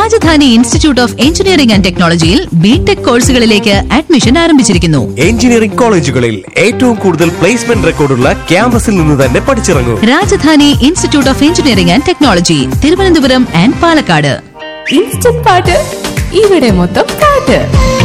Rajdhani institute of engineering and ടെക്നോളജിയിൽ B Tech കോഴ്സുകളിലേക്ക് admission ആരംഭിച്ചിരിക്കുന്നു എഞ്ചിനീയറിംഗ് കോളേജുകളിൽ ഏറ്റവും കൂടുതൽ പ്ലേസ്മെന്റ് റെക്കോർഡുള്ള ക്യാമ്പസിൽ നിന്ന് തന്നെ പഠിച്ചിറങ്ങൂ Rajadhani institute of engineering and technology Thiruvananthapuram and Palakkad instant പാട്ട് ഇവിടെ മൊത്തം പാട്ട്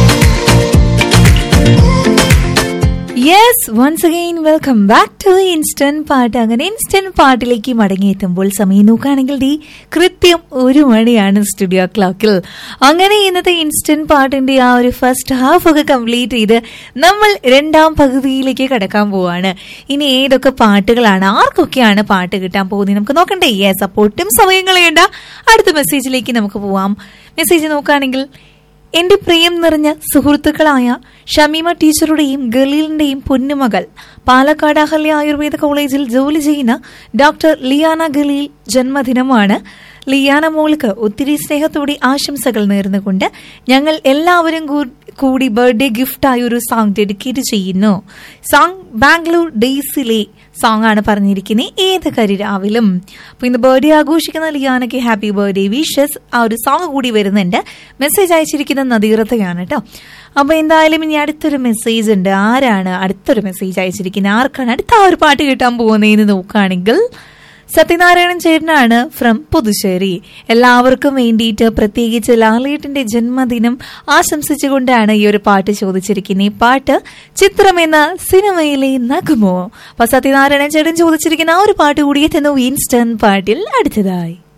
yes once again welcome back to instant പാട്ട് അങ്ങനെ ഇൻസ്റ്റന്റ് പാട്ടിലേക്ക് മടങ്ങിയെത്തുമ്പോൾ സമയം നോക്കുകയാണെങ്കിൽ ദി കൃത്യം ഒരു മണിയാണ് സ്റ്റുഡിയോ ക്ലോക്കിൽ അങ്ങനെ ഇന്നത്തെ ഇൻസ്റ്റന്റ് പാട്ടിന്റെ ആ ഒരു ഫസ്റ്റ് ഹാഫ് ഒക്കെ കംപ്ലീറ്റ് ചെയ്ത് നമ്മൾ രണ്ടാം പകുതിയിലേക്ക് കടക്കാൻ പോവാണ് ഇനി ഏതൊക്കെ പാട്ടുകളാണ് ആർക്കൊക്കെയാണ് പാട്ട് കിട്ടാൻ പോകുന്നത് നമുക്ക് നോക്കണ്ടേ യെസ് അപ്പോൾ ഒട്ടും സമയം കളയണ്ട അടുത്ത മെസ്സേജിലേക്ക് നമുക്ക് പോവാം മെസ്സേജ് നോക്കുകയാണെങ്കിൽ എന്റെ പ്രിയം നിറഞ്ഞ സുഹൃത്തുക്കളായ ഷമീമ ടീച്ചറുടെയും ഗലീലിന്റെയും പൊന്നുമകൾ പാലക്കാട് അഹല്യ ആയുർവേദ കോളേജിൽ ജോലി ചെയ്യുന്ന ഡോക്ടർ ലിയാന ഗലീൽ ജന്മദിനമാണ് ലിയാന മോൾക്ക് ഒത്തിരി സ്നേഹത്തോടെ ആശംസകൾ നേർന്നുകൊണ്ട് ഞങ്ങൾ എല്ലാവരും കൂ- കൂടി ബർത്ത്ഡേ ഗിഫ്റ്റായി ഒരു സോങ് ഡെഡിക്കേറ്റ് ചെയ്യുന്നു സോങ് ബാംഗ്ലൂർ ഡേയ്സിലെ സോങ് ആണ് പറഞ്ഞിരിക്കുന്നത് ഏത് കരിരാവിലും അപ്പൊ ഇന്ന് ബർത്ത്ഡേ ആഘോഷിക്കുന്ന ലിയാനയ്ക്ക് ഹാപ്പി ബർത്ത്ഡേ വിഷസ് ആ ഒരു സോങ് കൂടി വരുന്നുണ്ട് മെസ്സേജ് അയച്ചിരിക്കുന്ന നദീറത്തയാണ് കേട്ടോ അപ്പൊ എന്തായാലും ഇനി അടുത്തൊരു മെസ്സേജ് ഉണ്ട് ആരാണ് അടുത്തൊരു മെസ്സേജ് അയച്ചിരിക്കുന്നത് ആർക്കാണ് അടുത്ത ആ ഒരു പാട്ട് കിട്ടാൻ പോകുന്നതെന്ന് നോക്കുകയാണെങ്കിൽ സത്യനാരായണൻ ചേട്ടനാണ് ഫ്രം പുതുശ്ശേരി എല്ലാവർക്കും വേണ്ടിയിട്ട് പ്രത്യേകിച്ച് ലാലേട്ടിന്റെ ജന്മദിനം ആശംസിച്ചുകൊണ്ടാണ് ഈ ഒരു പാട്ട് ചോദിച്ചിരിക്കുന്നത് ഈ പാട്ട് ചിത്രം എന്ന സിനിമയിലെ നഗമോ അപ്പൊ സത്യനാരായണൻ ചേട്ടൻ ചോദിച്ചിരിക്കുന്ന ആ ഒരു പാട്ട് കൂടി എത്തുന്നു ഇൻസ്റ്റന്റ് പാട്ടിൽ അടുത്തതായി